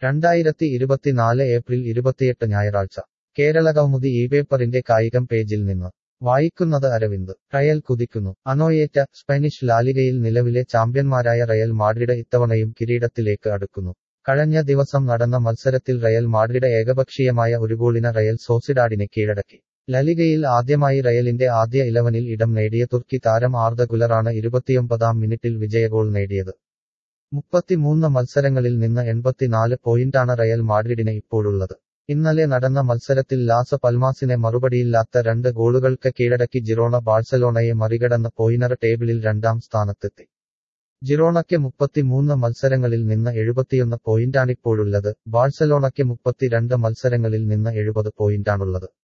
രണ്ടായിരത്തി ഇരുപത്തിനാല് ഏപ്രിൽ ഇരുപത്തിയെട്ട് ഞായറാഴ്ച കേരള കൗമുദി ഈ പേപ്പറിന്റെ കായികം പേജിൽ നിന്ന് വായിക്കുന്നത് അരവിന്ദ് റയൽ കുതിക്കുന്നു അനോയേറ്റ സ്പാനിഷ് ലാലിഗയിൽ നിലവിലെ ചാമ്പ്യന്മാരായ റയൽ മാഡ്രിഡ് ഇത്തവണയും കിരീടത്തിലേക്ക് അടുക്കുന്നു കഴിഞ്ഞ ദിവസം നടന്ന മത്സരത്തിൽ റയൽ മാഡ്രിഡ് ഏകപക്ഷീയമായ ഒരു ഗോളിന് റയൽ സോസിഡാഡിനെ കീഴടക്കി ലലിഗയിൽ ആദ്യമായി റയലിന്റെ ആദ്യ ഇലവനിൽ ഇടം നേടിയ തുർക്കി താരം ആർദ ഗുലറാണ് ഇരുപത്തിയൊമ്പതാം മിനിറ്റിൽ വിജയഗോൾ നേടിയത് മുപ്പത്തിമൂന്ന് മത്സരങ്ങളിൽ നിന്ന് എൺപത്തിനാല് പോയിന്റാണ് റയൽ മാഡ്രിഡിന് ഇപ്പോഴുള്ളത് ഇന്നലെ നടന്ന മത്സരത്തിൽ ലാസ പൽമാസിനെ മറുപടിയില്ലാത്ത രണ്ട് ഗോളുകൾക്ക് കീഴടക്കി ജിറോണ ബാഴ്സലോണയെ മറികടന്ന് പോയിനർ ടേബിളിൽ രണ്ടാം സ്ഥാനത്തെത്തി ജിറോണയ്ക്ക് മുപ്പത്തിമൂന്ന് മത്സരങ്ങളിൽ നിന്ന് എഴുപത്തിയൊന്ന് പോയിന്റാണിപ്പോഴുള്ളത് ബാഴ്സലോണയ്ക്ക് മുപ്പത്തിരണ്ട് മത്സരങ്ങളിൽ നിന്ന് എഴുപത് പോയിന്റാണുള്ളത്